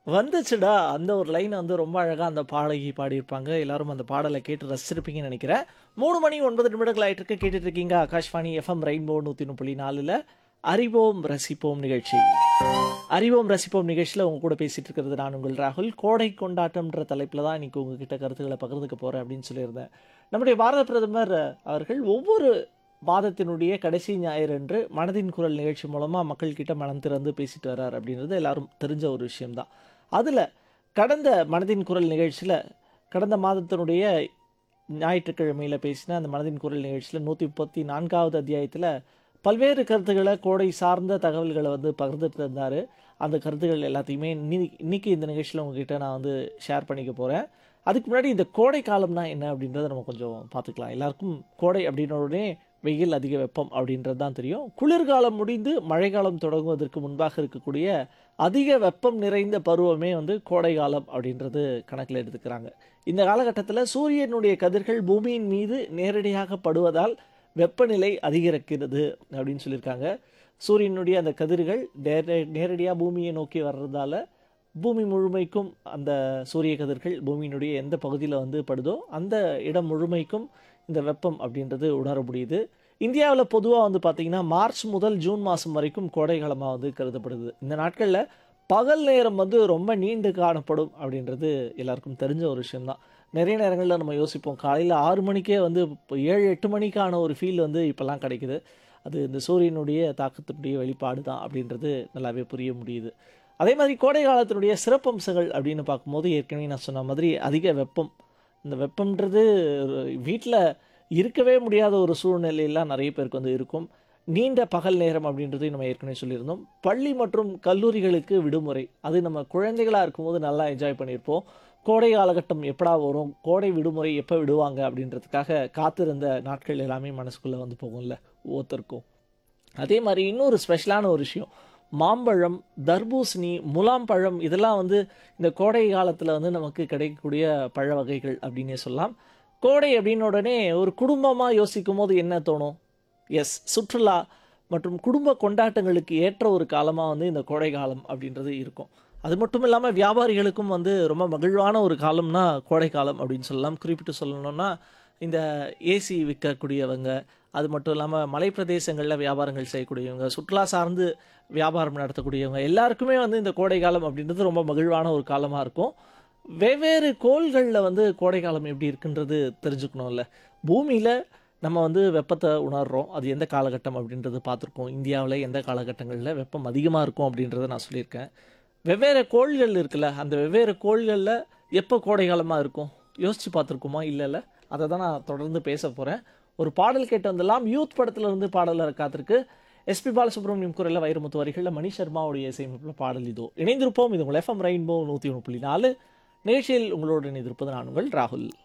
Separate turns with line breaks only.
வந்துச்சுடா அந்த ஒரு லைன் வந்து ரொம்ப அழகாக அந்த பாடகி பாடியிருப்பாங்க எல்லாரும் அந்த பாடலை கேட்டு ரசிச்சிருப்பீங்கன்னு நினைக்கிறேன் மூணு மணி ஒன்பது நிமிடங்கள் ஆயிட்டு இருக்கு கேட்டுட்டு இருக்கீங்க ஆகாஷ்வாணி எஃப்எம் ரெயின்போ நூற்றி புள்ளி நாலில் அறிவோம் ரசிப்போம் நிகழ்ச்சி அறிவோம் ரசிப்போம் நிகழ்ச்சியில் உங்க கூட பேசிட்டு இருக்கிறது நான் உங்கள் ராகுல் கோடை கொண்டாட்டம்ன்ற தலைப்பில் தான் இன்னைக்கு உங்ககிட்ட கருத்துக்களை பகிர்ந்துக்க போகிறேன் அப்படின்னு சொல்லியிருந்தேன் நம்முடைய பாரத பிரதமர் அவர்கள் ஒவ்வொரு மாதத்தினுடைய கடைசி ஞாயிறு அன்று மனதின் குரல் நிகழ்ச்சி மூலமாக மக்கள்கிட்ட மனம் திறந்து பேசிட்டு வர்றார் அப்படின்றது எல்லாரும் தெரிஞ்ச ஒரு விஷயம்தான் அதில் கடந்த மனதின் குரல் நிகழ்ச்சியில் கடந்த மாதத்தினுடைய ஞாயிற்றுக்கிழமையில் பேசின அந்த மனதின் குரல் நிகழ்ச்சியில் நூற்றி முப்பத்தி நான்காவது அத்தியாயத்தில் பல்வேறு கருத்துக்களை கோடை சார்ந்த தகவல்களை வந்து பகிர்ந்துட்டு இருந்தார் அந்த கருத்துக்கள் எல்லாத்தையுமே இன்னி- இன்னைக்கு இந்த நிகழ்ச்சியில் உங்ககிட்ட நான் வந்து ஷேர் பண்ணிக்க போகிறேன் அதுக்கு முன்னாடி இந்த கோடை காலம்னா என்ன அப்படின்றத நம்ம கொஞ்சம் பார்த்துக்கலாம் எல்லாருக்கும் கோடை அப்படின்ன உடனே வெயில் அதிக வெப்பம் அப்படின்றது தான் தெரியும் குளிர்காலம் முடிந்து மழைக்காலம் தொடங்குவதற்கு முன்பாக இருக்கக்கூடிய அதிக வெப்பம் நிறைந்த பருவமே வந்து கோடை காலம் அப்படின்றது கணக்கில் எடுத்துக்கிறாங்க இந்த காலகட்டத்தில் சூரியனுடைய கதிர்கள் பூமியின் மீது நேரடியாக படுவதால் வெப்பநிலை அதிகரிக்கிறது அப்படின்னு சொல்லியிருக்காங்க சூரியனுடைய அந்த கதிர்கள் நேர நேரடியாக பூமியை நோக்கி வர்றதால பூமி முழுமைக்கும் அந்த சூரிய கதிர்கள் பூமியினுடைய எந்த பகுதியில் வந்து படுதோ அந்த இடம் முழுமைக்கும் இந்த வெப்பம் அப்படின்றது உணர முடியுது இந்தியாவில் பொதுவாக வந்து பார்த்திங்கன்னா மார்ச் முதல் ஜூன் மாதம் வரைக்கும் கோடை காலமாக வந்து கருதப்படுது இந்த நாட்களில் பகல் நேரம் வந்து ரொம்ப நீண்டு காணப்படும் அப்படின்றது எல்லாருக்கும் தெரிஞ்ச ஒரு விஷயம்தான் நிறைய நேரங்களில் நம்ம யோசிப்போம் காலையில் ஆறு மணிக்கே வந்து இப்போ ஏழு எட்டு மணிக்கான ஒரு ஃபீல் வந்து இப்போல்லாம் கிடைக்குது அது இந்த சூரியனுடைய தாக்கத்தினுடைய வெளிப்பாடு தான் அப்படின்றது நல்லாவே புரிய முடியுது அதே மாதிரி கோடை காலத்தினுடைய சிறப்பம்சங்கள் அப்படின்னு பார்க்கும்போது ஏற்கனவே நான் சொன்ன மாதிரி அதிக வெப்பம் இந்த வெப்பம்ன்றது வீட்டில் இருக்கவே முடியாத ஒரு சூழ்நிலையெல்லாம் நிறைய பேருக்கு வந்து இருக்கும் நீண்ட பகல் நேரம் அப்படின்றதையும் நம்ம ஏற்கனவே சொல்லியிருந்தோம் பள்ளி மற்றும் கல்லூரிகளுக்கு விடுமுறை அது நம்ம குழந்தைகளாக இருக்கும்போது நல்லா என்ஜாய் பண்ணியிருப்போம் கோடை காலகட்டம் எப்படா வரும் கோடை விடுமுறை எப்போ விடுவாங்க அப்படின்றதுக்காக காத்திருந்த நாட்கள் எல்லாமே மனசுக்குள்ளே வந்து போகும்ல ஒவ்வொருத்தருக்கும் அதே மாதிரி இன்னொரு ஸ்பெஷலான ஒரு விஷயம் மாம்பழம் தர்பூசணி முலாம் பழம் இதெல்லாம் வந்து இந்த கோடை காலத்தில் வந்து நமக்கு கிடைக்கக்கூடிய பழ வகைகள் அப்படின்னே சொல்லலாம் கோடை அப்படின்னு உடனே ஒரு குடும்பமாக யோசிக்கும் போது என்ன தோணும் எஸ் சுற்றுலா மற்றும் குடும்ப கொண்டாட்டங்களுக்கு ஏற்ற ஒரு காலமாக வந்து இந்த கோடை காலம் அப்படின்றது இருக்கும் அது மட்டும் இல்லாமல் வியாபாரிகளுக்கும் வந்து ரொம்ப மகிழ்வான ஒரு காலம்னா கோடை காலம் அப்படின்னு சொல்லலாம் குறிப்பிட்டு சொல்லணும்னா இந்த ஏசி விற்கக்கூடியவங்க அது மட்டும் இல்லாமல் மலை பிரதேசங்களில் வியாபாரங்கள் செய்யக்கூடியவங்க சுற்றுலா சார்ந்து வியாபாரம் நடத்தக்கூடியவங்க எல்லாருக்குமே வந்து இந்த கோடை காலம் அப்படின்றது ரொம்ப மகிழ்வான ஒரு காலமாக இருக்கும் வெவ்வேறு கோள்களில் வந்து கோடை காலம் எப்படி இருக்குன்றது தெரிஞ்சுக்கணும்ல பூமியில் நம்ம வந்து வெப்பத்தை உணர்றோம் அது எந்த காலகட்டம் அப்படின்றது பார்த்துருக்கோம் இந்தியாவில் எந்த காலகட்டங்களில் வெப்பம் அதிகமாக இருக்கும் அப்படின்றத நான் சொல்லியிருக்கேன் வெவ்வேறு கோள்கள் இருக்குல்ல அந்த வெவ்வேறு கோள்களில் எப்போ கோடை காலமாக இருக்கும் யோசித்து பார்த்துருக்குமா இல்லைல்ல அதை தான் நான் தொடர்ந்து பேச போகிறேன் ஒரு பாடல் கேட்டு வந்துடலாம் யூத் படத்துல இருந்து பாடலர் காத்திருக்கு எஸ்பி பாலசுப்ரமணியம் குரலில் வைரமுத்து வரிகளில் மணி சர்மாவுடைய இசையமைப்பில் பாடல் இதோ இணைந்திருப்போம் இது உங்கள் எஃப்எம் ரெயின்போ நூற்றி ஒன்று புள்ளி நாலு நிகழ்ச்சியில் உங்களோடு இணைந்திருப்பது நான் உங்கள் ராகுல்